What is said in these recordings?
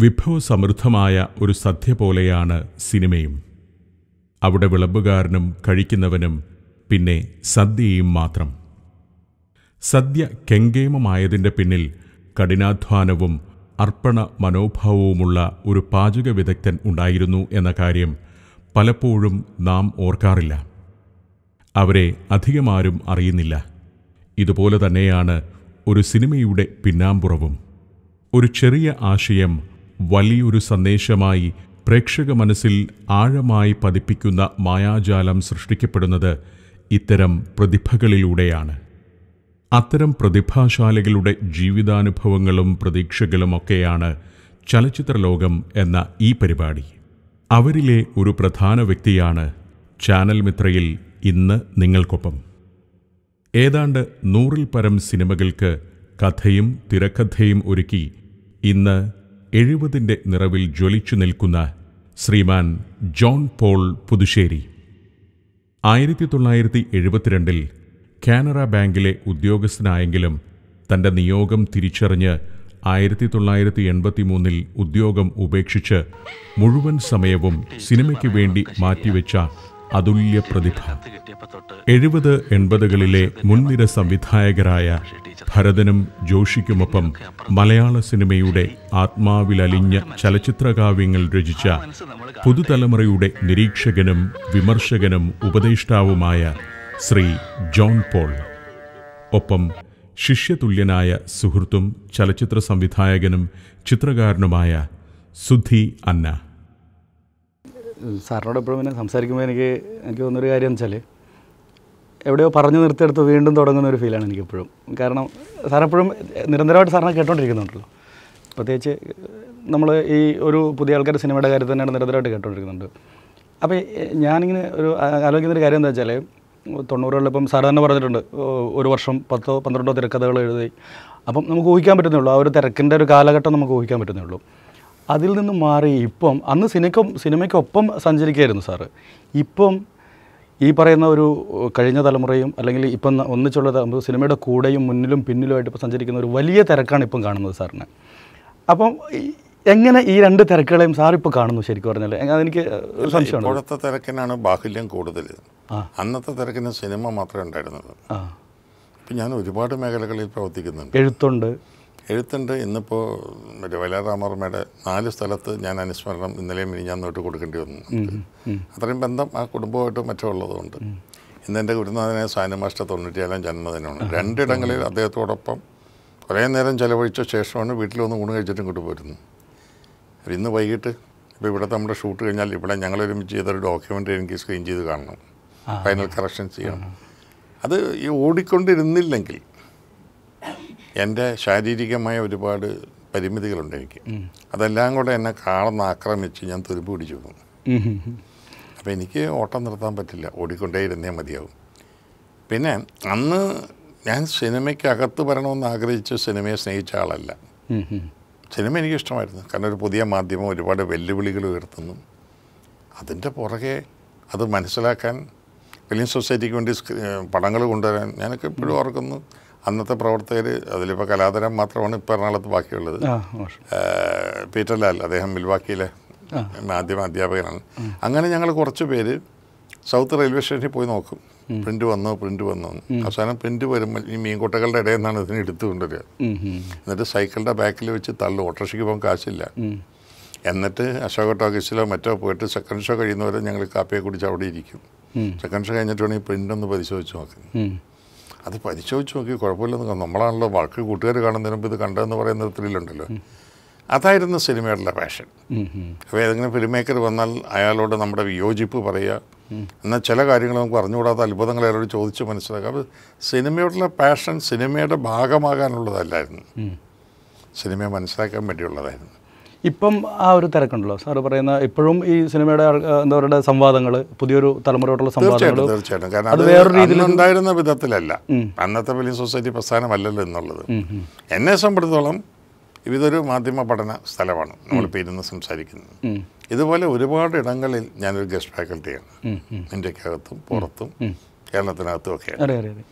വിഭവസമൃദ്ധമായ ഒരു സദ്യ പോലെയാണ് സിനിമയും അവിടെ വിളമ്പുകാരനും കഴിക്കുന്നവനും പിന്നെ സദ്യയും മാത്രം സദ്യ കെങ്കേമമായതിൻ്റെ പിന്നിൽ കഠിനാധ്വാനവും അർപ്പണ മനോഭാവവുമുള്ള ഒരു പാചക വിദഗ്ധൻ ഉണ്ടായിരുന്നു എന്ന കാര്യം പലപ്പോഴും നാം ഓർക്കാറില്ല അവരെ അധികമാരും അറിയുന്നില്ല ഇതുപോലെ തന്നെയാണ് ഒരു സിനിമയുടെ പിന്നാമ്പുറവും ഒരു ചെറിയ ആശയം വലിയൊരു സന്ദേശമായി പ്രേക്ഷക മനസ്സിൽ ആഴമായി പതിപ്പിക്കുന്ന മായാജാലം സൃഷ്ടിക്കപ്പെടുന്നത് ഇത്തരം പ്രതിഭകളിലൂടെയാണ് അത്തരം പ്രതിഭാശാലികളുടെ ജീവിതാനുഭവങ്ങളും പ്രതീക്ഷകളുമൊക്കെയാണ് ചലച്ചിത്രലോകം എന്ന ഈ പരിപാടി അവരിലെ ഒരു പ്രധാന വ്യക്തിയാണ് ചാനൽ മിത്രയിൽ ഇന്ന് നിങ്ങൾക്കൊപ്പം ഏതാണ്ട് നൂറിൽ പരം സിനിമകൾക്ക് കഥയും തിരക്കഥയും ഒരുക്കി ഇന്ന് എഴുപതിൻ്റെ നിറവിൽ ജ്വലിച്ചു നിൽക്കുന്ന ശ്രീമാൻ ജോൺ പോൾ പുതുശ്ശേരി ആയിരത്തി തൊള്ളായിരത്തി എഴുപത്തിരണ്ടിൽ കാനറ ബാങ്കിലെ ഉദ്യോഗസ്ഥനായെങ്കിലും തൻ്റെ നിയോഗം തിരിച്ചറിഞ്ഞ് ആയിരത്തി തൊള്ളായിരത്തി എൺപത്തി മൂന്നിൽ ഉദ്യോഗം ഉപേക്ഷിച്ച് മുഴുവൻ സമയവും സിനിമയ്ക്ക് വേണ്ടി മാറ്റിവെച്ച അതുല്യ പ്രതിഭ എഴുപത് എൺപതുകളിലെ മുൻനിര സംവിധായകരായ ഭരതനും ജോഷിക്കുമൊപ്പം മലയാള സിനിമയുടെ ആത്മാവിലലിഞ്ഞ ചലച്ചിത്രകാവ്യങ്ങൾ രചിച്ച പുതുതലമുറയുടെ നിരീക്ഷകനും വിമർശകനും ഉപദേഷ്ടാവുമായ ശ്രീ ജോൺ പോൾ ഒപ്പം ശിഷ്യതുല്യനായ സുഹൃത്തും ചലച്ചിത്ര സംവിധായകനും ചിത്രകാരനുമായ സുധി അന്ന സാറിനോട് എപ്പോഴും ഇങ്ങനെ സംസാരിക്കുമ്പോൾ എനിക്ക് എനിക്ക് തോന്നുന്നൊരു കാര്യം എന്ന് വെച്ചാൽ എവിടെയോ പറഞ്ഞു നിർത്തിയെടുത്ത് വീണ്ടും തുടങ്ങുന്ന ഒരു ഫീലാണ് എനിക്കെപ്പോഴും കാരണം സാറെപ്പോഴും നിരന്തരമായിട്ട് സാറിനെ കേട്ടോണ്ടിരിക്കുന്നുണ്ടല്ലോ പ്രത്യേകിച്ച് നമ്മൾ ഈ ഒരു പുതിയ ആൾക്കാർ സിനിമയുടെ കാര്യത്തിൽ തന്നെയാണ് നിരന്തരമായിട്ട് കേട്ടോണ്ടിരിക്കുന്നുണ്ട് അപ്പോൾ ഞാനിങ്ങനെ ഒരു ആ- ആലോചിക്കുന്ന ഒരു കാര്യം എന്താ വെച്ചാൽ തൊണ്ണൂറുകളിൽ ഇപ്പം സാർ തന്നെ പറഞ്ഞിട്ടുണ്ട് ഓ, ഒരു വർഷം പത്തോ പന്ത്രണ്ടോ തിരക്കഥകൾ എഴുതി അപ്പം നമുക്ക് ഊഹിക്കാൻ പറ്റുന്നേ ഉള്ളൂ ആ ഒരു തിരക്കിൻ്റെ ഒരു കാലഘട്ടം നമുക്ക് ഊഹിക്കാൻ പറ്റുന്നേ ഉള്ളൂ അതിൽ നിന്ന് മാറി ഇപ്പം അന്ന് സിനിമയ്ക്കും സിനിമയ്ക്കൊപ്പം സഞ്ചരിക്കുകയായിരുന്നു സാറ് ഇപ്പം ഈ പറയുന്ന ഒരു കഴിഞ്ഞ തലമുറയും അല്ലെങ്കിൽ ഇപ്പം ന- ഒന്നിച്ചുള്ള തലമുറ സിനിമയുടെ കൂടെയും മുന്നിലും പിന്നിലുമായിട്ട് ഇപ്പോൾ സഞ്ചരിക്കുന്ന ഒരു വലിയ തിരക്കാണ് ഇപ്പം കാണുന്നത് സാറിന് അപ്പം ഈ- എങ്ങനെ ഈ രണ്ട് തിരക്കുകളെയും സാർ ഇപ്പോൾ കാണുന്നു ശരിക്കും പറഞ്ഞാൽ എ- അതെനിക്ക് ഒരു സംശയമാണ് ഇപ്പോഴത്തെ തിരക്കിനാണ് ബാഹുല്യം കൂടുതൽ ആ. അന്നത്തെ തിരക്കിന് സിനിമ മാത്രമേ ഉണ്ടായിരുന്നുള്ളൂ ആ ഇപ്പം ഞാൻ ഒരുപാട് മേഖലകളിൽ പ്രവർത്തിക്കുന്നുണ്ട് എഴുത്തുണ്ട് എഴുത്തുണ്ട് ഇന്നിപ്പോൾ മറ്റേ വയലാറാമർമ്മയുടെ നാല് സ്ഥലത്ത് ഞാൻ അനുസ്മരണം ഇന്നലെയും ഞാൻ നോട്ട് കൊടുക്കേണ്ടി വന്നു നമുക്ക്. അത്രയും ബന്ധം ആ കുടുംബമായിട്ട് മറ്റും ഉള്ളതുകൊണ്ട് ഇന്ന് എൻ്റെ ഗുരുനാഥനെ സാനുമാഷ്ട തൊണ്ണൂറ്റിയേഴാം ജന്മദിനമാണ് രണ്ടിടങ്ങളിൽ അദ്ദേഹത്തോടൊപ്പം കുറേ നേരം ചെലവഴിച്ച ശേഷമാണ് വീട്ടിൽ വന്ന് ഊണ് കഴിച്ചിട്ട് ഇങ്ങോട്ട് പോരുന്നത് അപ്പോൾ ഇന്ന് വൈകിട്ട് ഇപ്പോൾ ഇവിടെ നമ്മുടെ ഷൂട്ട് കഴിഞ്ഞാൽ ഇവിടെ ഞങ്ങൾ ഒരുമിച്ച് ചെയ്തൊരു ഡോക്യുമെൻ്ററി എനിക്ക് സ്ക്രീൻ ചെയ്ത് കാണണം ഫൈനൽ കറക്ഷൻ ചെയ്യണം അത് ഈ ഓടിക്കൊണ്ടിരുന്നില്ലെങ്കിൽ എൻ്റെ ശാരീരികമായ ഒരുപാട് പരിമിതികളുണ്ട് എനിക്ക് അതെല്ലാം കൂടെ എന്നെ കാണുന്ന ആക്രമിച്ച് ഞാൻ തുരുമ്പ് പിടിച്ചു പോകും ഉം, ഉം, ഉം. അപ്പോൾ എനിക്ക് ഓട്ടം നിർത്താൻ പറ്റില്ല ഓടിക്കൊണ്ടേ ഇരുന്നേ മതിയാവും പിന്നെ അന്ന് ഞാൻ സിനിമയ്ക്കകത്ത് വരണമെന്ന് ആഗ്രഹിച്ച് സിനിമയെ സ്നേഹിച്ച ആളല്ല ഉം, ഉം. സിനിമ എനിക്ക് ഇഷ്ടമായിരുന്നു കാരണം ഒരു പുതിയ മാധ്യമം ഒരുപാട് വെല്ലുവിളികൾ ഉയർത്തുന്നു അതിൻ്റെ പുറകെ അത് മനസ്സിലാക്കാൻ ഫിലിം സൊസൈറ്റിക്ക് വേണ്ടി പടങ്ങൾ കൊണ്ടുവരാൻ ഞാനൊക്കെ ഇപ്പോഴും ഓർക്കുന്നു അന്നത്തെ പ്രവർത്തകർ അതിലിപ്പോൾ കലാതരം മാത്രമാണ് ഇപ്പോൾ എറണാകുളത്ത് ബാക്കിയുള്ളത് ആ മോശം ഏഹ് പീറ്റർ ലാൽ അദ്ദേഹം മിൽവാക്കിയിലെ മാധ്യമ അധ്യാപകനാണ് അങ്ങനെ ഞങ്ങൾ കുറച്ച് പേര് സൗത്ത് റെയിൽവേ സ്റ്റേഷനിൽ പോയി നോക്കും പ്രിന്റ് വന്നു പ്രിന്റ് വന്നു അവസാനം പ്രിന്റ് വരുമ്പോൾ ഈ മീൻകൊട്ടകളുടെ ഇടയിൽ നിന്നാണ് ഇതിന് എടുത്തു കൊണ്ടുവരിക ഉം, ഉം. എന്നിട്ട് സൈക്കിളിൻ്റെ ബാക്കിൽ വെച്ച് തള്ളു ഓട്ടോറിക്ഷയ്ക്ക് പോകാൻ കാശില്ല ഉം. എന്നിട്ട് അശോക ടോക്കീസിലോ മറ്റോ പോയിട്ട് സെക്കൻഡ് ഷോ കഴിയുന്നവരെ ഞങ്ങൾ കാപ്പിയെ കുടിച്ച് അവിടെ ഇരിക്കും സെക്കൻഡ് ഷോ കഴിഞ്ഞിട്ട് വേണമെങ്കിൽ പ്രിന്റ് ഒന്ന് പരിശോധിച്ച് നോക്കും ഉം. അത് പരിശോധിച്ച് നോക്കി കുഴപ്പമില്ലെന്ന് കാണും. നമ്മളാണല്ലോ ബാക്കി കൂട്ടുകാർ കാണുന്നതിന് മുമ്പ് ഇത് കണ്ടതെന്ന് പറയുന്ന ത്രില്ലുണ്ടല്ലോ അതായിരുന്നു സിനിമയോടുള്ള പാഷൻ ഉം, ഉം. അപ്പോൾ ഏതെങ്കിലും ഫിലിം മേക്കർ വന്നാൽ അയാളോട് നമ്മുടെ വിയോജിപ്പ് പറയുക എന്നാൽ ചില കാര്യങ്ങൾ നമുക്ക് അറിഞ്ഞുകൂടാത്ത അത്ഭുതങ്ങൾ അയാളോട് ചോദിച്ച് മനസ്സിലാക്കുക അപ്പോൾ സിനിമയോടുള്ള പാഷൻ സിനിമയുടെ ഭാഗമാകാനുള്ളതല്ലായിരുന്നു സിനിമയെ മനസ്സിലാക്കാൻ വേണ്ടിയുള്ളതായിരുന്നു ഇപ്പം ആ ഒരു തിരക്കുണ്ടല്ലോ സാറ് പറയുന്ന ഇപ്പോഴും ഈ സിനിമയുടെ ആൾ- ആ, എന്താ പറയുക സംവാദങ്ങൾ പുതിയൊരു തലമുറയോടുള്ള സംവാദങ്ങൾ തീർച്ചയായിട്ടും തീർച്ചയായിട്ടും കാരണം അത് അത് വേറൊരു രീതിയിൽ ഉണ്ടായിരുന്ന വിധത്തിലല്ല അന്നത്തെ ഫിലിം സൊസൈറ്റി പ്രസ്ഥാനമല്ലല്ലോ എന്നുള്ളത് എന്നെ സംബന്ധിച്ചിടത്തോളം ഇതൊരു മാധ്യമ പഠന സ്ഥലമാണ് നമ്മളിപ്പോൾ ഇരുന്ന് സംസാരിക്കുന്നത് ഇതുപോലെ ഒരുപാട് ഇടങ്ങളിൽ ഞാനൊരു ഗസ്റ്റ് ഫാക്കൽറ്റിയാണ് ഇന്ത്യക്കകത്തും പുറത്തും കേരളത്തിനകത്തും ഒക്കെ അറിയാം അറിയാം അറിയാം.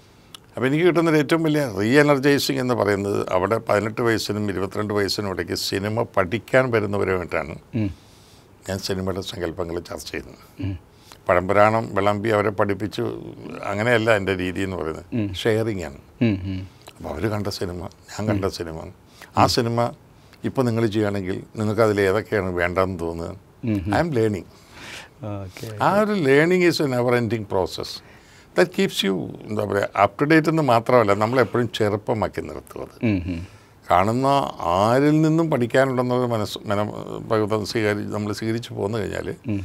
അപ്പോൾ എനിക്ക് കിട്ടുന്നൊരു ഏറ്റവും വലിയ റീ എനർജൈസിങ് എന്ന് പറയുന്നത് അവിടെ പതിനെട്ട് വയസ്സിനും ഇരുപത്തിരണ്ട് വയസ്സിനും ഇടയ്ക്ക് സിനിമ പഠിക്കാൻ വരുന്നവരുമായിട്ടാണ് ഞാൻ സിനിമയുടെ സങ്കല്പങ്ങൾ ചർച്ച ചെയ്യുന്നത് പഴംപുരാണം വിളമ്പി അവരെ പഠിപ്പിച്ചു അങ്ങനെയല്ല എൻ്റെ രീതി എന്ന് പറയുന്നത് ഷെയറിങ് ആണ് ഉം, ഉം. അപ്പോൾ അവർ കണ്ട സിനിമ ഞാൻ കണ്ട സിനിമ ആ സിനിമ ഇപ്പോൾ നിങ്ങൾ ചെയ്യുകയാണെങ്കിൽ നിങ്ങൾക്ക് അതിൽ ഏതൊക്കെയാണ് വേണ്ടതെന്ന് തോന്നുന്നത് ഐ എം ലേണിംഗ് ഓക്കെ ആ ഒരു learning is a never ending process that keeps you എന്താ പറയുക അപ് ടു ഡേറ്റ് എന്ന് മാത്രമല്ല നമ്മളെപ്പോഴും ചെറുപ്പമാക്കി നിർത്തും അത് ഉം, ഉം. കാണുന്ന ആരിൽ നിന്നും പഠിക്കാനുണ്ടെന്നൊരു മനസ്സ് മന പ്രകൃതം സ്വീകരി നമ്മൾ സ്വീകരിച്ച് പോന്നു കഴിഞ്ഞാൽ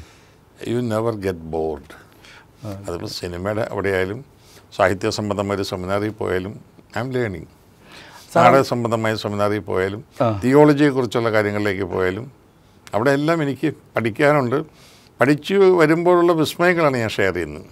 യു നെവർ ഗെറ്റ് ബോർഡ് അതിപ്പോൾ സിനിമയുടെ അവിടെയായാലും സാഹിത്യ സംബന്ധമായ ഒരു സെമിനാറിൽ പോയാലും ഐ എം ലേണിംഗ് നാടക സംബന്ധമായ സെമിനാറിൽ പോയാലും തിയോളജിയെക്കുറിച്ചുള്ള കാര്യങ്ങളിലേക്ക് പോയാലും അവിടെ എല്ലാം എനിക്ക് പഠിക്കാനുണ്ട് പഠിച്ചു വരുമ്പോഴുള്ള വിസ്മയങ്ങളാണ് ഞാൻ ഷെയർ ചെയ്യുന്നത്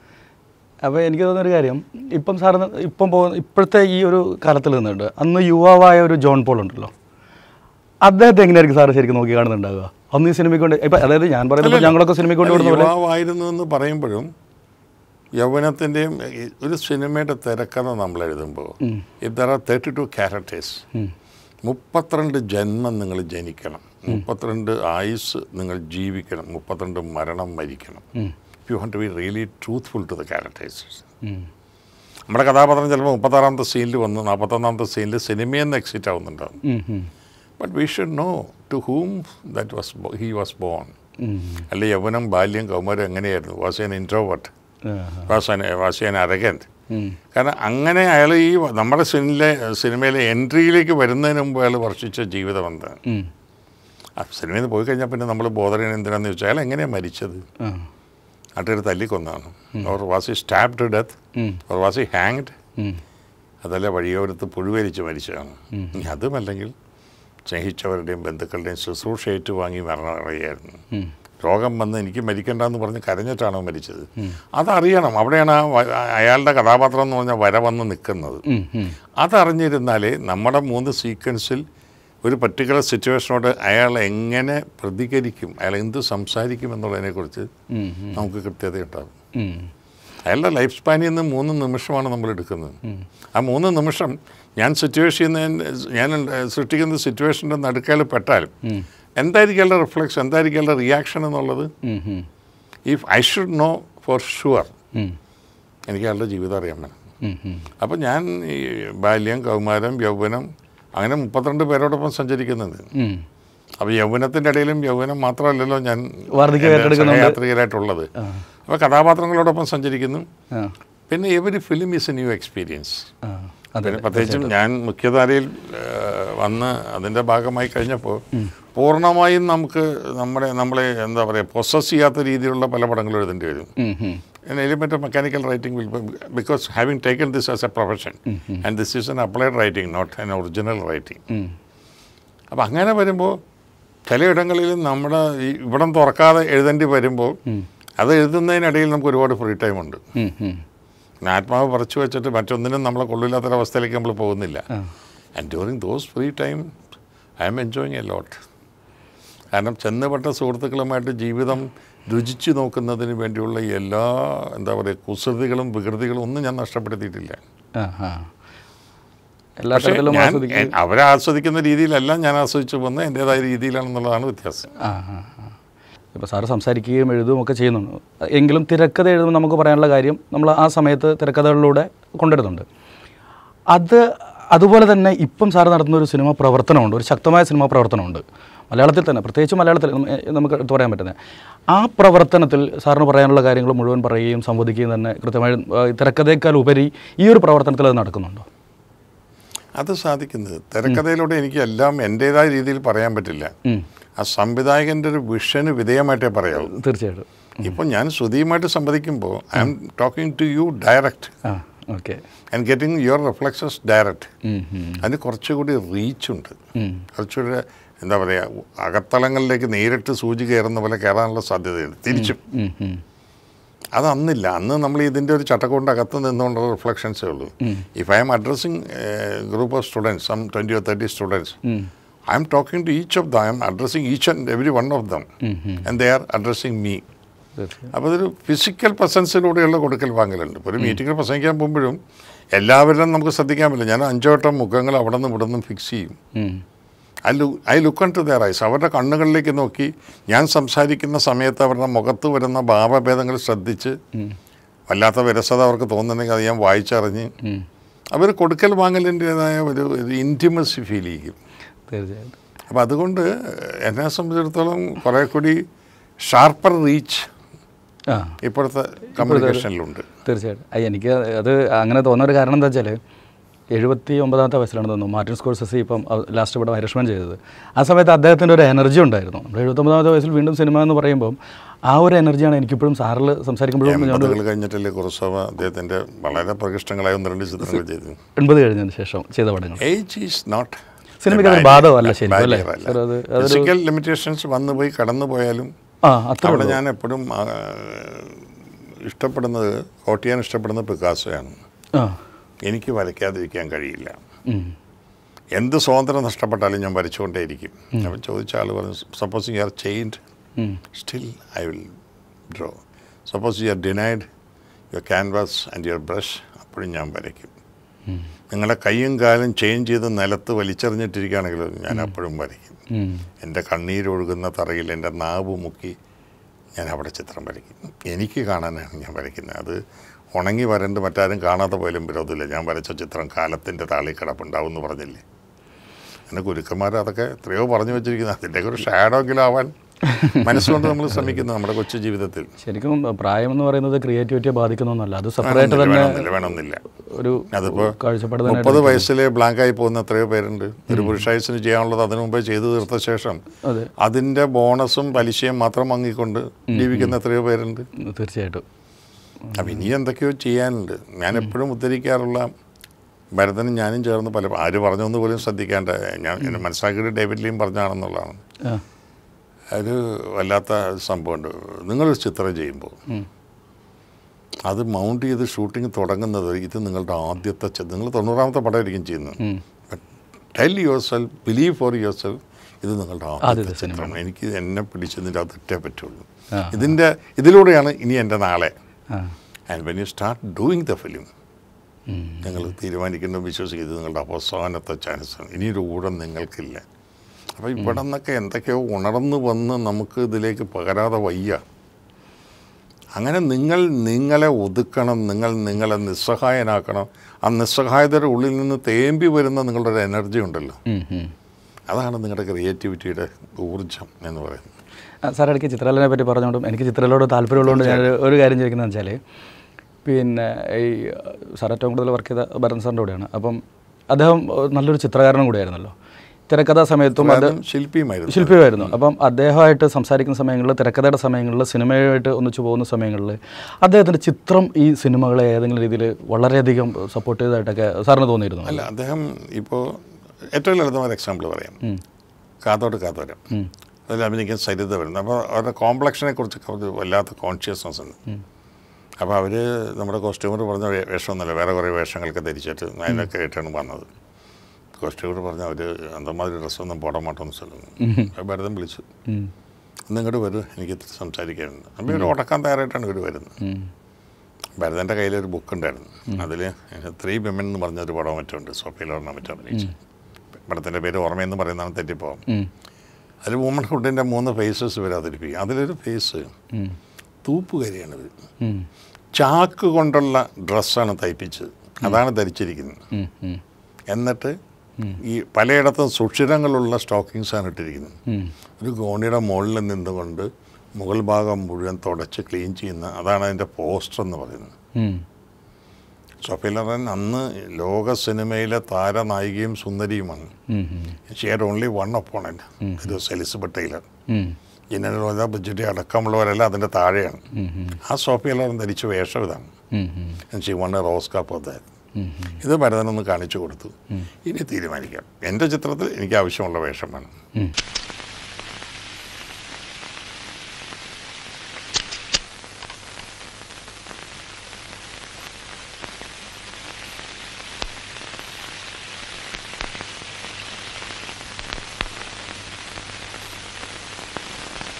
അപ്പോൾ എനിക്ക് തോന്നുന്ന ഒരു കാര്യം ഇപ്പം സാറിന് ഇപ്പം പോകുന്ന ഇപ്പോഴത്തെ ഈ ഒരു കാലത്തിൽ നിന്നുണ്ട് അന്ന് യുവാവായ ഒരു ജോൺ പോൾ ഉണ്ടല്ലോ അദ്ദേഹത്തെ എങ്ങനെയായിരിക്കും സാറ് ശരിക്കും നോക്കി കാണുന്നുണ്ടാവുക അന്ന് ഈ സിനിമയ്ക്ക് കൊണ്ട് ഇപ്പം അതായത് ഞാൻ പറയുന്നത് ഞങ്ങളൊക്കെ സിനിമയ്ക്ക് കൊണ്ട് അല്ല, വിടുന്ന പോലെ യുവാവായിരുന്നു എന്ന് പറയുമ്പോഴും യൗവനത്തിൻ്റെയും ഒരു സിനിമയുടെ തിരക്കഥ നമ്മൾ എഴുതുമ്പോൾ if there are thirty two characters മുപ്പത്തിരണ്ട് ജന്മം നിങ്ങൾ ജനിക്കണം മുപ്പത്തിരണ്ട് ആയുസ് നിങ്ങൾ ജീവിക്കണം മുപ്പത്തിരണ്ട് മരണം മരിക്കണം you want to be really truthful to the characters ഉം. നമ്മുടെ കഥാപാത്രം ചിലപ്പോൾ മുപ്പത്താറാമത്തെ സീനിൽ വന്ന് നാൽപ്പത്തൊന്നാമത്തെ സീനിൽ സിനിമയിൽ നിന്ന് എക്സിറ്റ് ആവുന്നുണ്ടാവും ഉം, ഉം. But we should know to whom that was he was born ഉം. അല്ലെ യൗവനം ബാല്യം കൗമാരം എങ്ങനെയായിരുന്നു വാസ് എൻ ഇൻട്രോവർട്ട് ആ, was an was an arrogant ഉം. കാരണം അങ്ങനെ അയാൾ ഈ നമ്മുടെ സിനിമയിലെ സിനിമയിലെ എൻട്രിയിലേക്ക് വരുന്നതിന് മുമ്പ് അയാൾ വർഷിച്ച ജീവിതം എന്താ ഉം. ആ സിനിമയിൽ നിന്ന് പോയി കഴിഞ്ഞാൽ പിന്നെ നമ്മൾ ബോധന എന്തിനാന്ന് ചോദിച്ചാൽ അയാൾ എങ്ങനെയാണ് മരിച്ചത് ആ. നാട്ടുകാർ തല്ലിക്കൊന്നാണ് or was he stabbed death ഉം. ഓർ വാസ് ഈ ഹാങ്ഡ് ഉം. അതല്ല വഴിയോരത്ത് പുഴുവരിച്ച് മരിച്ചതാണ് ഇനി അതുമല്ലെങ്കിൽ സ്നേഹിച്ചവരുടെയും ബന്ധുക്കളുടെയും ശുശ്രൂഷ ഏറ്റുവാങ്ങി മരണമടയായിരുന്നു ഉം. രോഗം വന്ന് എനിക്ക് മരിക്കണ്ടെന്ന് പറഞ്ഞ് കരഞ്ഞിട്ടാണോ മരിച്ചത് അതറിയണം അവിടെയാണ് ആ വ- അയാളുടെ കഥാപാത്രം എന്ന് പറഞ്ഞാൽ വര വന്ന് നിൽക്കുന്നത് ഉം. ഉം. അതറിഞ്ഞിരുന്നാലേ നമ്മുടെ മൂന്ന് സീക്വൻസിൽ ഒരു പർട്ടിക്കുലർ സിറ്റുവേഷനോട് അയാൾ എങ്ങനെ പ്രതികരിക്കും അയാൾ എന്ത് സംസാരിക്കും എന്നുള്ളതിനെക്കുറിച്ച് ഉം. നമുക്ക് കൃത്യതയുണ്ടാകും ഉം. അയാളുടെ ലൈഫ് സ്പാനിൽ നിന്ന് മൂന്ന് നിമിഷമാണ് നമ്മൾ എടുക്കുന്നത് ആ മൂന്ന് നിമിഷം ഞാൻ സിറ്റുവേഷൻ ഞാൻ സൃഷ്ടിക്കുന്ന സിറ്റുവേഷൻ്റെ നടുക്കയിൽ പെട്ടാൽ എന്തായിരിക്കും അയാളുടെ റിഫ്ലക്സ് എന്തായിരിക്കും അയാളുടെ റിയാക്ഷൻ എന്നുള്ളത് ഉം. ഉം. If I should know for sure ഉം. എനിക്ക് അയാളുടെ ജീവിതം അറിയാൻ വേണം ഉം. ഉം. അപ്പോൾ ഞാൻ ഈ ബാല്യം കൗമാരം യൗവനം അങ്ങനെ മുപ്പത്തിരണ്ട് പേരോടൊപ്പം സഞ്ചരിക്കുന്നുണ്ട് ഉം. അപ്പോൾ യൗവനത്തിൻ്റെ ഇടയിലും യൗവനം മാത്രമല്ലല്ലോ ഞാൻ വാർദ്ധക്യം ഏറ്റെടുക്കുന്നുണ്ട്. യാത്രികരായിട്ടുള്ളത് അപ്പോൾ കഥാപാത്രങ്ങളോടൊപ്പം സഞ്ചരിക്കുന്നു ആ. പിന്നെ every film is a new experience ആ. അതെ പിന്നെ പ്രത്യേകിച്ചും ഞാൻ മുഖ്യധാരയിൽ ആ, വന്ന് അതിൻ്റെ ഭാഗമായി കഴിഞ്ഞപ്പോൾ പൂർണ്ണമായും നമുക്ക് നമ്മുടെ നമ്മളെ എന്താ പറയുക പ്രൊസസ് ചെയ്യാത്ത രീതിയിലുള്ള പല പടങ്ങളും എഴുതേണ്ടി വരും ഉം. ഉം. an element of mechanical writing will be, because having taken this as a profession and this is an applied writing not an original writing ഉം. അപ്പോൾ അങ്ങനെ വരുമ്പോൾ ചിലയിടങ്ങളിൽ നമ്മുടെ ഈ ഇവിടം തുറക്കാതെ എഴുതേണ്ടി വരുമ്പോൾ അത് എഴുതുന്നതിനിടയിൽ നമുക്ക് ഒരുപാട് ഫ്രീ ടൈം ഉണ്ട് ഉം. ഉം. പിന്നെ ആത്മാവ് പറിച്ചു വെച്ചിട്ട് മറ്റൊന്നിനും നമ്മളെ കൊള്ളില്ലാത്തൊരവസ്ഥയിലേക്ക് നമ്മൾ പോകുന്നില്ല and during those free time I'm enjoying a lot കാരണം ചെന്നപ്പെട്ട സുഹൃത്തുക്കളുമായിട്ട് ജീവിതം രുചിച്ചു നോക്കുന്നതിന് വേണ്ടിയുള്ള എല്ലാ എന്താ പറയുക കുസൃതികളും വികൃതികളും ഒന്നും ഞാൻ നഷ്ടപ്പെടുത്തിയിട്ടില്ല ആ. ആ. എല്ലാ പക്ഷേ തരത്തിലും ഞാൻ ആസ്വദിക്കും എ- അവരെ ആസ്വദിക്കുന്ന രീതിയിലല്ല ഞാൻ ആസ്വദിച്ചു വന്നത് എൻ്റേതായ രീതിയിലാണെന്നുള്ളതാണ് വ്യത്യാസം ആ ആ ആ. ഇപ്പോൾ സാറ് സംസാരിക്കുകയും എഴുതുകയും ഒക്കെ ചെയ്യുന്നുണ്ട് എങ്കിലും തിരക്കഥ എഴുതുമ്പോൾ നമുക്ക് പറയാനുള്ള കാര്യം നമ്മൾ ആ സമയത്ത് തിരക്കഥകളിലൂടെ കൊണ്ടുവരുന്നുണ്ട് അത് അതുപോലെ തന്നെ ഇപ്പം സാറ് നടത്തുന്ന ഒരു സിനിമ പ്രവർത്തനമുണ്ട് ഒരു ശക്തമായ സിനിമ പ്രവർത്തനമുണ്ട് മലയാളത്തിൽ തന്നെ പ്രത്യേകിച്ച് മലയാളത്തിൽ നമ്മ- നമുക്ക് എടുത്തു പറയാൻ പറ്റുന്നത് ആ പ്രവർത്തനത്തിൽ സാറിന് പറയാനുള്ള കാര്യങ്ങൾ മുഴുവൻ പറയുകയും സംവദിക്കുകയും തന്നെ കൃത്യമായി ആ, തിരക്കഥയേക്കാൾ ഉപരി ഈ ഒരു പ്രവർത്തനത്തിൽ അത് നടക്കുന്നുണ്ടോ അത് സാധിക്കുന്നത് തിരക്കഥയിലൂടെ എനിക്ക് എല്ലാം എൻ്റേതായ രീതിയിൽ പറയാൻ പറ്റില്ല ഉം. ആ സംവിധായകൻ്റെ ഒരു വിഷന് വിധേയമായിട്ടേ പറയാവൂ തീർച്ചയായിട്ടും ഇപ്പോൾ ഞാൻ ശ്രുതിയുമായിട്ട് സംവദിക്കുമ്പോൾ I'm talking to you direct ആ okay and getting your reflexes direct അതിന് കുറച്ചുകൂടി റീച്ചുണ്ട് കുറച്ചുകൂടി എന്താ പറയുക അകത്തളങ്ങളിലേക്ക് നേരിട്ട് സൂചി കയറുന്ന പോലെ കയറാനുള്ള സാധ്യതയുണ്ട് തിരിച്ചും അത് അന്നില്ല അന്ന് നമ്മൾ ഇതിൻ്റെ ഒരു ചട്ടക്കൊണ്ട് അകത്ത് നിന്നുകൊണ്ടുള്ള റിഫ്ലക്ഷൻസേ ഉള്ളൂ if I'm addressing group of students some twenty or thirty students I'm talking to each of them I'm addressing each and every one of them and they are addressing me തീർച്ചയായും അപ്പോൾ ഇതൊരു physical പ്രസൻസിലൂടെയുള്ള കൊടുക്കൽ വാങ്ങലുണ്ട് ഇപ്പോൾ ഒരു മീറ്റിങ്ങിൽ പ്രസംഗിക്കാൻ പോകുമ്പോഴും എല്ലാവരും നമുക്ക് ശ്രദ്ധിക്കാൻ പറ്റില്ല ഞാൻ അഞ്ചോട്ടം മുഖങ്ങൾ അവിടെ നിന്ന് ഇവിടെ നിന്നും ഫിക്സ് ചെയ്യും ഉം. ഐ ലു I look to their eyes അവരുടെ കണ്ണുകളിലേക്ക് നോക്കി ഞാൻ സംസാരിക്കുന്ന സമയത്ത് അവരുടെ മുഖത്ത് വരുന്ന ഭാവഭേദങ്ങൾ ശ്രദ്ധിച്ച് വല്ലാത്ത വിരസത അവർക്ക് തോന്നുന്നുണ്ടെങ്കിൽ അത് ഞാൻ വായിച്ചറിഞ്ഞ് ഉം. അവർ കൊടുക്കൽ വാങ്ങലിൻ്റെതായ ഒരു ഒരു ഇൻറ്റിമസി ഫീൽ ചെയ്യും തീർച്ചയായിട്ടും അപ്പോൾ അതുകൊണ്ട് എന്നെ സംബന്ധിച്ചിടത്തോളം കുറേ കൂടി ഷാർപ്പർ റീച്ച് ആ ഇപ്പോഴത്തെ കമ്മ്യൂണിക്കേഷനിലുണ്ട് തീർച്ചയായിട്ടും അയ്യ, എനിക്ക് അത് അങ്ങനെ തോന്നുന്ന ഒരു കാരണം എന്താ വെച്ചാൽ എഴുപത്തി ഒമ്പതാമത്തെ വയസ്സിലാണ് തോന്നുന്നു മാർട്ടിൻ സ്കോർസസി ഇപ്പം ലാസ്റ്റ് ഇവിടെ ഐറിഷ്മാൻ ചെയ്തത് ആ സമയത്ത് അദ്ദേഹത്തിൻ്റെ ഒരു എനർജി ഉണ്ടായിരുന്നു നമ്മൾ എഴുപത്തൊമ്പതാമത്തെ വയസ്സിൽ വീണ്ടും സിനിമ എന്ന് പറയുമ്പം ആ ഒരു എനർജിയാണ് എനിക്കിപ്പോഴും സാറിൽ സംസാരിക്കുമ്പോഴും ഞാൻ എൺപതുകൾ കഴിഞ്ഞിട്ടല്ലേ കുറസവ അദ്ദേഹത്തിൻ്റെ വളരെ പ്രകൃഷ്ടങ്ങളായ ഒന്ന് രണ്ട് ചിത്രങ്ങൾ ചെയ്തു എൺപത് കഴിഞ്ഞതിന് ശേഷം ചെയ്ത പടങ്ങൾ ഏജ് ഈസ് നോട്ട് സിനിമയ്ക്ക് അതൊരു ബാധകമല്ല ശരിക്കും അല്ലേ സാർ അത് അതൊരു ഫിസിക്കൽ ലിമിറ്റേഷൻസ് വന്നു പോയി കടന്നു പോയാലും ആ അത്ര അവിടെ ഞാൻ എപ്പോഴും ആ, ഇഷ്ടപ്പെടുന്നത് കോട്ട് ചെയ്യാൻ ഇഷ്ടപ്പെടുന്നത് പിക്കാസോയാണ് ആ എനിക്ക് വരയ്ക്കാതിരിക്കാൻ കഴിയില്ല ഉം. എന്ത് സ്വാതന്ത്ര്യം നഷ്ടപ്പെട്ടാലും ഞാൻ വരച്ചുകൊണ്ടേയിരിക്കും അപ്പം ചോദിച്ച ആൾ പറഞ്ഞു suppose you are chained um. Still I will draw suppose you are denied your canvas and your brush അപ്പോഴും ഞാൻ വരയ്ക്കും നിങ്ങളുടെ കൈയും കാലും ചേഞ്ച് ചെയ്ത് നിലത്ത് വലിച്ചെറിഞ്ഞിട്ടിരിക്കുകയാണെങ്കിൽ ഞാൻ അപ്പോഴും വരയ്ക്കും ഉം. എൻ്റെ കണ്ണീരൊഴുകുന്ന തറയിൽ എൻ്റെ നാവ് മുക്കി ഞാൻ അവിടെ ചിത്രം വരയ്ക്കും എനിക്ക് കാണാനാണ് ഞാൻ വരയ്ക്കുന്നത് അത് ഉണങ്ങി വരണ്ട് മറ്റാരും കാണാതെ പോയാലും വിരോധമില്ല ഞാൻ വരച്ച ചിത്രം കാലത്തിൻ്റെ താളിൽ കിടപ്പുണ്ടാവും എന്ന് പറഞ്ഞില്ലേ എൻ്റെ ഗുരുക്കന്മാർ അതൊക്കെ എത്രയോ പറഞ്ഞു വെച്ചിരിക്കുന്നത് അതിൻ്റെയൊക്കെ ഒരു ഷാഡോങ്കിലും ആവാൻ മനസ്സുകൊണ്ട് നമ്മൾ ശ്രമിക്കുന്നു നമ്മുടെ കൊച്ചു ജീവിതത്തിൽ ശരിക്കും പ്രായം എന്ന് പറയുന്നത് ക്രിയേറ്റിവിറ്റിയെ ബാധിക്കുന്നൊന്നല്ല അത് സെപ്പറേറ്റ് വേണമെന്നില്ല തന്നെ വേണമെന്നില്ല വേണമെന്നില്ല ഒരു അതിപ്പോൾ കാഴ്ചപ്പാട് തന്നെ മുപ്പത് വയസ്സിലെ ബ്ലാങ്കായി പോകുന്ന എത്രയോ പേരുണ്ട് ഒരു പുരുഷായുസിന് ചെയ്യാനുള്ളത് അതിനു മുമ്പേ ചെയ്തു തീർത്ത ശേഷം അതെ അതിൻ്റെ ബോണസും പലിശയും മാത്രം വാങ്ങിക്കൊണ്ട് ജീവിക്കുന്ന എത്രയോ പേരുണ്ട് തീർച്ചയായിട്ടും അപ്പം ഇനി എന്തൊക്കെയോ ചെയ്യാനുണ്ട് ഞാൻ എപ്പോഴും ഉദ്ധരിക്കാറുള്ള ഭരതനും ഞാനും ചേർന്ന് പല ആര് പറഞ്ഞൊന്ന് പോലും ശ്രദ്ധിക്കാണ്ട് ഞാൻ എന്നെ മനസ്സിലാക്കിയിട്ട് ഡേവിഡ് ലീം പറഞ്ഞാണെന്നുള്ളതാണ് ആ ഒരു വല്ലാത്ത സംഭവമുണ്ട് നിങ്ങളൊരു ചിത്രം ചെയ്യുമ്പോൾ ഉം. അത് മൗണ്ട് ചെയ്ത് ഷൂട്ടിംഗ് തുടങ്ങുന്നത് ഇത് നിങ്ങളുടെ ആദ്യത്തെ ചി- നിങ്ങൾ തൊണ്ണൂറാമത്തെ പടമായിരിക്കും ചെയ്യുന്നത് ഉം. Tell yourself believe for yourself ഇത് നിങ്ങളുടെ ആദ്യത്തെ ആദ്യത്തെ ചിത്രം എനിക്ക് എന്നെ പിടിച്ചതിൻ്റെ അകത്തിട്ടേ പറ്റുള്ളൂ ആ. ഇതിൻ്റെ ഇതിലൂടെയാണ് ഇനി എൻ്റെ നാളെ ആ and when you start doing the film ഉം. നിങ്ങൾ തീരുമാനിക്കുന്ന വിശ്വസിക്കുന്നത് നിങ്ങളുടെ അവസാനത്തെ ചാൻസാണ് ഇനിയൊരു ഊഴം നിങ്ങൾക്കില്ല അപ്പോൾ ഇവിടെ നിന്നൊക്കെ എന്തൊക്കെയോ ഉണർന്നു വന്ന് നമുക്ക് ഇതിലേക്ക് പകരാതെ വയ്യ അങ്ങനെ നിങ്ങൾ നിങ്ങളെ ഒതുക്കണം നിങ്ങൾ നിങ്ങളെ നിസ്സഹായനാക്കണം ആ നിസ്സഹായതയുടെ ഉള്ളിൽ നിന്ന് തേമ്പി വരുന്ന നിങ്ങളുടെ ഒരു എനർജി ഉണ്ടല്ലോ ഉം, ഉം. അതാണ് നിങ്ങളുടെ ക്രിയേറ്റിവിറ്റിയുടെ ഊർജം എന്ന് പറയുന്നത് ആ, സാർ ഇടയ്ക്ക് ചിത്രകലനെ പറ്റി പറഞ്ഞുകൊണ്ടും എനിക്ക് ചിത്രകലയോട് താല്പര്യമുള്ളതുകൊണ്ട് ഞാൻ ഒരു- ഒരു കാര്യം ചോദിക്കുന്നത് വെച്ചാൽ പിന്നെ ഈ സാർ ഏറ്റവും കൂടുതൽ വർക്ക് ചെയ്ത ഭരൻ സാറിൻ്റെ കൂടെയാണ് അപ്പം അദ്ദേഹം നല്ലൊരു ചിത്രകാരനും കൂടിയായിരുന്നല്ലോ തിരക്കഥാ സമയത്തും അത് അതും ശില്പിയുമായിരുന്നു ശില്പിയായിരുന്നു അപ്പം അദ്ദേഹമായിട്ട് സംസാരിക്കുന്ന സമയങ്ങളിൽ തിരക്കഥയുടെ സമയങ്ങളിൽ സിനിമയായിട്ട് ഒന്നിച്ചു പോകുന്ന സമയങ്ങളിൽ അദ്ദേഹത്തിൻ്റെ ചിത്രം ഈ സിനിമകളെ ഏതെങ്കിലും രീതിയിൽ വളരെയധികം സപ്പോർട്ട് ചെയ്തതായിട്ടൊക്കെ സാറിന് തോന്നിയിരുന്നു അല്ല അദ്ദേഹം ഇപ്പോൾ ഏറ്റവും ലളിതമായ എക്സാമ്പിൾ പറയാം കാതോട് കാതോരം അതിൽ അഭിനയിക്കാൻ സരിത വരുന്നത് അപ്പോൾ അവരുടെ കോംപ്ലക്ഷനെ കുറിച്ചൊക്കെ അവർക്ക് വല്ലാത്ത കോൺഷ്യസ്നെസ് ഉണ്ട് അപ്പോൾ അവർ നമ്മുടെ കോസ്റ്റ്യൂമർ പറഞ്ഞ വേ- വേഷമൊന്നുമല്ല വേറെ കുറേ വേഷങ്ങളൊക്കെ ധരിച്ചിട്ട് അതിനൊക്കെ ആയിട്ടാണ് വന്നത് കോസ്റ്റ്യൂമർ പറഞ്ഞ അവർ അന്തമാതിരി ഡ്രസ്സൊന്നും പോടാൻ മാട്ടോന്ന് ചൊല്ലുന്നു അപ്പോൾ ഭരതം വിളിച്ചു ഉം. ഇന്ന് ഇങ്ങോട്ട് വരൂ എനിക്ക് ഇത്തിരി സംസാരിക്കാനുണ്ട് അപ്പോൾ ഇവർ ഉടക്കാൻ തയ്യാറായിട്ടാണ് ഇവർ വരുന്നത് ഉം. ഭരതൻ്റെ കയ്യിലൊരു ബുക്ക് ഉണ്ടായിരുന്നു അതിൽ ത്രീ വിമൻ എന്ന് പറഞ്ഞൊരു പടം മറ്റുണ്ട് സോഫിയിലോർണ മറ്റോ അഭിനയിച്ചു പടത്തിൻ്റെ പേര് ഓർമ്മയെന്ന് പറയുന്നതാണ് തെറ്റിപ്പോവാം ഉം. അതിൽ വുമൺ ഹുഡിൻ്റെ മൂന്ന് ഫേസസ് ഇവർ അവതരിപ്പിക്കും അതിലൊരു ഫേസ് ഉം. തൂപ്പുകരിയാണിത് ഉം. ചാക്ക് കൊണ്ടുള്ള ഡ്രസ്സാണ് തയ്പ്പിച്ചത് അതാണ് ധരിച്ചിരിക്കുന്നത് ഉം. ഉം. എന്നിട്ട് ഈ പലയിടത്തും സുഷിരങ്ങളുള്ള സ്റ്റോക്കിങ്സാണ് ഇട്ടിരിക്കുന്നത് ഉം. ഒരു ഗോണിയുടെ മുകളിൽ നിന്നുകൊണ്ട് മുകൾ ഭാഗം മുഴുവൻ തുടച്ച് ക്ലീൻ ചെയ്യുന്ന അതാണ് അതിൻ്റെ പോസ്റ്റർ എന്ന് പറയുന്നത് ഉം. സോഫിയ ലോറൻ അന്ന് ലോക സിനിമയിലെ താരനായികയും സുന്ദരിയുമാണ് ഉം. ഉം. She had only one opponent it was Elizabeth Taylor ഉം. ജനറൽ റോജ ബുജറ്റി അടക്കമുള്ളവരെല്ലാം അതിൻ്റെ താഴെയാണ് ഉം. ഉം. ആ സോഫിയ ലോറൻ ധരിച്ച വേഷം ഇതാണ് ഉം. ഉം. ഷി വൺ റോസ് കാപ്പ് അതായത് ഉം. ഇത് ഭരതനൊന്ന് കാണിച്ചു കൊടുത്തു ഇനി തീരുമാനിക്കാം എൻ്റെ ചിത്രത്തിൽ എനിക്ക് ആവശ്യമുള്ള വേഷം വേണം ഉം.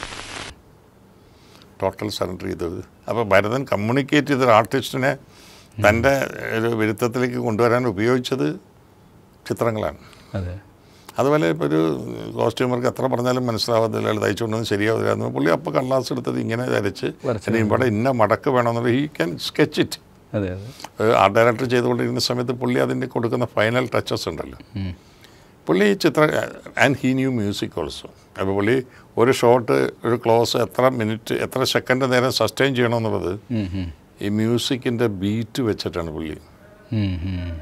ടോട്ടൽ സറണ്ടർ ചെയ്തത് അപ്പോൾ ഭരതൻ കമ്മ്യൂണിക്കേറ്റ് ചെയ്തൊരു ആർട്ടിസ്റ്റിനെ തൻ്റെ ഒരു വിരുദ്ധത്തിലേക്ക് കൊണ്ടുവരാൻ ഉപയോഗിച്ചത് ചിത്രങ്ങളാണ് അതെ അതുപോലെ ഇപ്പോൾ ഒരു കോസ്റ്റ്യൂമർക്ക് എത്ര പറഞ്ഞാലും മനസ്സിലാവത്തില്ല അയാൾ തയ്ച്ചുകൊണ്ടൊന്നും ശരിയാവില്ല എന്ന് പുള്ളി അപ്പോൾ കള്ളാസ് എടുത്തത് ഇങ്ങനെ വരച്ച് വരച്ച് ഇനി ഇവിടെ ഇന്ന മടക്ക് വേണമെന്നുള്ള ഹീ ക്യാൻ സ്കെച്ച് ഇറ്റ് അതെ അതെ ആർട്ട് ഡയറക്ടർ ചെയ്തുകൊണ്ടിരിക്കുന്ന സമയത്ത് പുള്ളി അതിന് കൊടുക്കുന്ന ഫൈനൽ ടച്ചസ് ഉണ്ടല്ലോ പുള്ളി ഈ Chithra and he knew music also അപ്പോൾ പുള്ളി ഒരു ഷോട്ട് ഒരു ക്ലോസ് എത്ര മിനിറ്റ് എത്ര സെക്കൻഡ് നേരം സസ്റ്റെയിൻ ചെയ്യണമെന്നുള്ളത് ഉം, ഉം. ഈ മ്യൂസിക്കിൻ്റെ ബീറ്റ് വെച്ചിട്ടാണ് പുള്ളി ഉം, ഉം.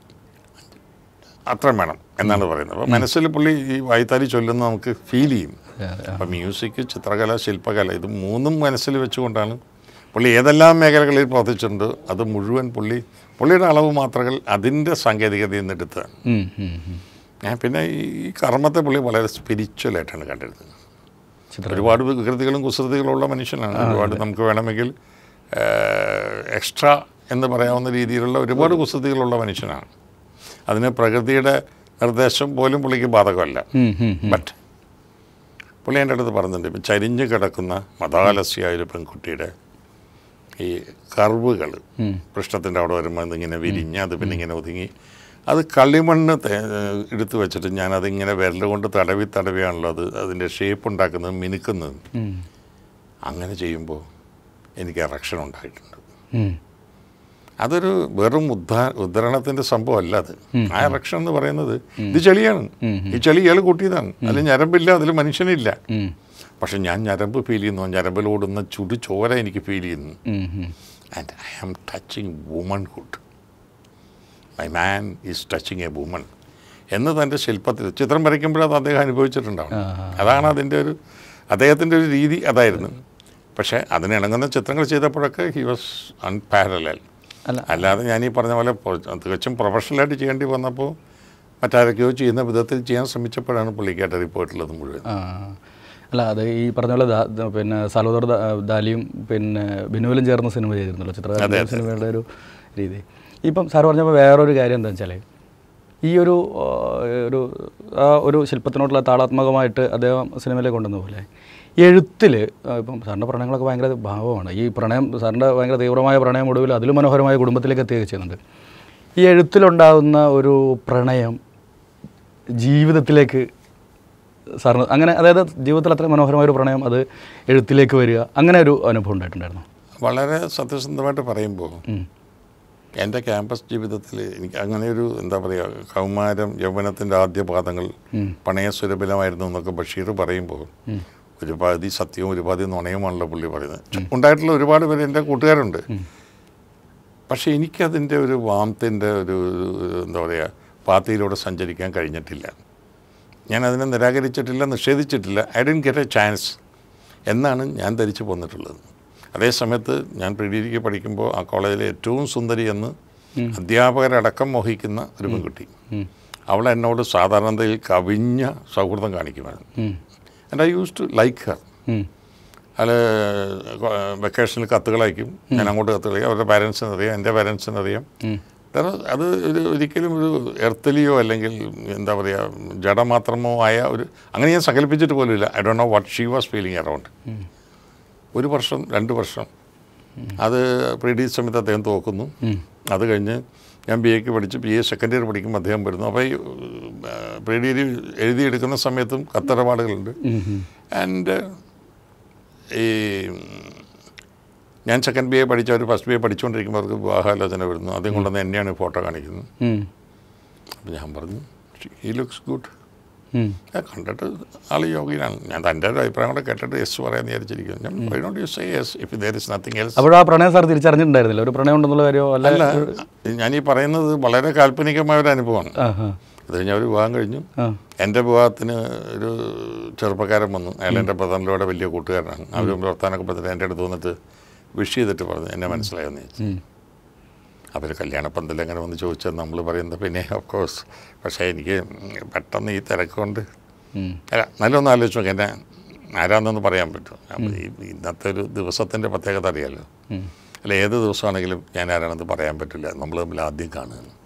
അത്രയും വേണം എന്നാണ് പറയുന്നത് അപ്പോൾ മനസ്സിൽ പുള്ളി ഈ വായ്ത്താരി ചൊല്ലുന്ന നമുക്ക് ഫീൽ ചെയ്യും അതെ, അതെ. അപ്പം മ്യൂസിക് ചിത്രകല ശില്പകല ഇത് മൂന്നും മനസ്സിൽ വെച്ചുകൊണ്ടാണ് പുള്ളി ഏതെല്ലാം മേഖലകളിൽ പ്രവർത്തിച്ചിട്ടുണ്ട് അത് മുഴുവൻ പുള്ളി പുള്ളിയുടെ അളവ് മാത്രകൾ അതിൻ്റെ സാങ്കേതികതയിൽ നിന്ന് എടുത്തതാണ് ഉം, ഉം, ഉം. ഞാൻ പിന്നെ ഈ കർമ്മത്തെ പുള്ളി വളരെ സ്പിരിച്വലായിട്ടാണ് കണ്ടിരുന്നത് ചിത്രം ഒരുപാട് വികൃതികളും കുസൃതികളും ഉള്ള മനുഷ്യനാണ് ഒരുപാട് നമുക്ക് വേണമെങ്കിൽ എക്സ്ട്രാ എന്ന് പറയാവുന്ന രീതിയിലുള്ള ഒരുപാട് കുസൃതികളുള്ള മനുഷ്യനാണ് അതിന് പ്രകൃതിയുടെ നിർദ്ദേശം പോലും പുള്ളിക്ക് ബാധകമല്ല ഉം, ഉം, ഉം. ബട്ട് പുള്ളി എൻ്റെ അടുത്ത് പറഞ്ഞിട്ടുണ്ട് ഇപ്പം ചരിഞ്ഞ് കിടക്കുന്ന മതാലസ്യായ ഒരു പെൺകുട്ടിയുടെ ഈ കർവുകൾ പൃഷ്ഠത്തിൻ്റെ അവിടെ വരുമ്പോൾ ഇതിങ്ങനെ വിരിഞ്ഞ് അത് പിന്നെ ഇങ്ങനെ ഒതുങ്ങി അത് കളിമണ്ണ് തേ- എടുത്ത് വെച്ചിട്ട് ഞാനതിങ്ങനെ വിരൽ കൊണ്ട് തടവി തടവിയാണല്ലോ അത് അതിൻ്റെ ഷേപ്പ് ഉണ്ടാക്കുന്നത് മിനുക്കുന്നത് ഉം. അങ്ങനെ ചെയ്യുമ്പോൾ എനിക്ക് എറക്ഷൻ ഉണ്ടായിട്ടുണ്ട് ഉം. അതൊരു വെറും ഉദ്ധാ ഉദ്ധരണത്തിൻ്റെ സംഭവമല്ല അത് ആ എറക്ഷൻ എന്ന് പറയുന്നത് ഇത് ചെളിയാണ് ഈ ചെളി ഇയാൾ കൂട്ടിയതാണ് അതിൽ ഞരമ്പില്ല അതിൽ മനുഷ്യനില്ല ഉം. പക്ഷെ ഞാൻ ഞരമ്പ് ഫീൽ ചെയ്യുന്നു ആ ഞരമ്പിലോടുന്ന ചുടു ചോര എനിക്ക് ഫീൽ ചെയ്യുന്നു ഉം, ഉം. And I am touching womanhood my man is touching a woman എന്ന് തൻ്റെ ശില്പത്തിൽ ചിത്രം വരയ്ക്കുമ്പോൾ അത് അദ്ദേഹം അനുഭവിച്ചിട്ടുണ്ടാവും അതാണ് അതിൻ്റെ ഒരു അദ്ദേഹത്തിൻ്റെ ഒരു രീതി അതായിരുന്നു പക്ഷേ അതിനിണങ്ങുന്ന ചിത്രങ്ങൾ ചെയ്തപ്പോഴൊക്കെ ഹി വാസ് അൺപാരലൽ അല്ല. അല്ലാതെ ഞാൻ ഈ പറഞ്ഞ പോലെ പൊ- തികച്ചും പ്രൊഫഷണലായിട്ട് ചെയ്യേണ്ടി വന്നപ്പോൾ മറ്റാരൊക്കെയോ ചെയ്യുന്ന വിധത്തിൽ ചെയ്യാൻ ശ്രമിച്ചപ്പോഴാണ് പുള്ളിക്കായിട്ട് റിപ്പോർട്ടുള്ളത് മുഴുവൻ ആ. അല്ല അത് ഈ പറഞ്ഞ പോലെ ദാ- ദ- പിന്നെ സലോദർ ദാ- ദാലിയും പിന്നെ ബിനുവിലും ചേർന്ന സിനിമ ചെയ്തിരുന്നല്ലോ ചിത്ര സിനിമയുടെ ഒരു രീതി ഇപ്പം സാർ പറഞ്ഞപ്പോൾ വേറൊരു കാര്യം എന്താ വെച്ചാൽ ഈ ഒരു ആ, ഒരു ആ ഒരു ശില്പത്തിനോടുള്ള താളാത്മകമായിട്ട് അദ്ദേഹം സിനിമയിലേക്ക് കൊണ്ടുവന്ന പോലെ എഴുത്തിൽ ഇപ്പം സാറിൻ്റെ പ്രണയങ്ങളൊക്കെ ഭയങ്കര ഭാവമാണ് ഈ പ്രണയം സാറിൻ്റെ ഭയങ്കര തീവ്രമായ പ്രണയം ഒടുവിൽ അതിലും മനോഹരമായ കുടുംബത്തിലേക്ക് എത്തുകയൊക്കെ ചെയ്യുന്നുണ്ട് ഈ എഴുത്തിലുണ്ടാകുന്ന ഒരു പ്രണയം ജീവിതത്തിലേക്ക് സാറിന് അങ്ങനെ അതായത് ജീവിതത്തിൽ അത്ര മനോഹരമായ ഒരു പ്രണയം അത് എഴുത്തിലേക്ക് വരിക അങ്ങനെ ഒരു അനുഭവം ഉണ്ടായിട്ടുണ്ടായിരുന്നു വളരെ സത്യസന്ധമായിട്ട് പറയുമ്പോൾ എൻ്റെ ക്യാമ്പസ് ജീവിതത്തിൽ എനിക്ക് അങ്ങനെ ഒരു എന്താ പറയുക കൗമാരം യൗവനത്തിൻ്റെ ആദ്യ പാദങ്ങൾ പണയസുരഭിലമായിരുന്നു എന്നൊക്കെ ബഷീർ പറയുമ്പോൾ ഒരു പാതി സത്യവും ഒരു പാതി നുണയുമാണല്ലോ പുള്ളി പറയുന്നത് ഉണ്ടായിട്ടുള്ള ഒരുപാട് പേര് എൻ്റെ കൂട്ടുകാരുണ്ട് പക്ഷേ എനിക്കതിൻ്റെ ഒരു വാമത്തിൻ്റെ ഒരു ഒരു എന്താ പറയുക പാത്തിയിലൂടെ സഞ്ചരിക്കാൻ കഴിഞ്ഞിട്ടില്ല ഞാൻ അതിനെ നിരാകരിച്ചിട്ടില്ല നിഷേധിച്ചിട്ടില്ല I done get a chance എന്നാണ് ഞാൻ ധരിച്ചു പോന്നിട്ടുള്ളത് അതേ സമയത്ത് ഞാൻ പ്രീ ഡിഗ്രിക്ക് പഠിക്കുമ്പോൾ ആ കോളേജിലെ ഏറ്റവും സുന്ദരി എന്ന് അധ്യാപകരടക്കം മോഹിക്കുന്ന ഒരു പെൺകുട്ടി അവൾ എന്നോട് സാധാരണതയിൽ കവിഞ്ഞ സൗഹൃദം കാണിക്കുമായിരുന്നു and I used to like her അയാൾ വെക്കേഷനിൽ കത്തുകൾ അയക്കും ഞാൻ അങ്ങോട്ട് കത്തുകൾ അയക്കും അവരുടെ പാരൻസിന് അറിയാം എൻ്റെ പാരൻസിന് അറിയാം വേറെ അത് ഒരു ഒരിക്കലും ഒരു എർത്തലിയോ അല്ലെങ്കിൽ എന്താ പറയുക ജഡമാത്രമോ ആയ ഒരു അങ്ങനെ ഞാൻ സങ്കല്പിച്ചിട്ട് പോലുമില്ല I don't know what she was feeling around ഒരു വർഷം രണ്ട് വർഷം അത് പ്രീ ഡി സമയത്ത് അദ്ദേഹം തോക്കുന്നു അത് കഴിഞ്ഞ് ഞാൻ ബി എക്ക് പഠിച്ച് ബി എ സെക്കൻഡ് ഇയർ പഠിക്കുമ്പോൾ അദ്ദേഹം വരുന്നു അപ്പോൾ ഈ പ്രീ ഡിഗ്രി എഴുതിയെടുക്കുന്ന സമയത്തും കത്തിടപാടുകളുണ്ട് ആൻഡ് ഈ ഞാൻ സെക്കൻഡ് ബി എ പഠിച്ച ഒരു ഫസ്റ്റ് ബി എ പഠിച്ചുകൊണ്ടിരിക്കുമ്പോൾ അവർക്ക് വിവാഹാലോചന വരുന്നു അതും കൊണ്ടുവന്ന് എന്നെയാണ് ഫോട്ടോ കാണിക്കുന്നത് അപ്പോൾ ഞാൻ പറഞ്ഞു ഈ ലുക്സ് ഗുഡ് ഞാൻ കണ്ടിട്ട് ആൾ യോഗിനാണ് ഞാൻ തൻ്റെ ഒരു അഭിപ്രായം കൂടെ കേട്ടിട്ട് യെസ് പറയാമെന്ന് വിചാരിച്ചിരിക്കുന്നു ഞാൻ why don't you say yes if there is nothing else അപ്പോൾ ആ പ്രണയം സാർ തിരിച്ചറിഞ്ഞിട്ടുണ്ടായിരുന്നില്ല ഒരു പ്രണയം ഉണ്ടെന്നുള്ള കാര്യമോ അല്ല അല്ല ഞാൻ ഈ പറയുന്നത് വളരെ കാൽപ്പനികമായ ഒരു അനുഭവമാണ് ആ ആ അത് കഴിഞ്ഞ് അവർ വിവാഹം കഴിഞ്ഞു ആ എൻ്റെ വിവാഹത്തിന് ഒരു ചെറുപ്പക്കാരൻ വന്നു അയാൾ എൻ്റെ പ്രധാനലോടെ വലിയ കൂട്ടുകാരനാണ് അവർ വർത്താനൊക്കെ പറഞ്ഞിട്ട് എൻ്റെ അടുത്ത് വന്നിട്ട് വിഷ് ചെയ്തിട്ട് പറഞ്ഞു എന്നെ മനസ്സിലായെന്ന് ചോദിച്ചു ഉം. അവർ കല്യാണപ്പന്തൽ എങ്ങനെ വന്ന് ചോദിച്ചാൽ നമ്മൾ പറയുന്നത് പിന്നെ ഓഫ് കോഴ്സ് പക്ഷേ എനിക്ക് പെട്ടെന്ന് ഈ തിരക്ക് കൊണ്ട് ഉം. അല്ല നല്ലൊന്ന് ആലോചിച്ച് നോക്കാം എന്നെ ആരാന്നൊന്ന് പറയാൻ പറ്റും അപ്പോൾ ഈ ഇന്നത്തെ ഒരു ദിവസത്തിൻ്റെ പ്രത്യേകത അറിയാലോ ഉം. അല്ല ഏത് ദിവസമാണെങ്കിലും ഞാൻ ആരാണെന്ന് പറയാൻ പറ്റില്ല നമ്മൾ തമ്മിൽ ആദ്യം കാണുകയാണ്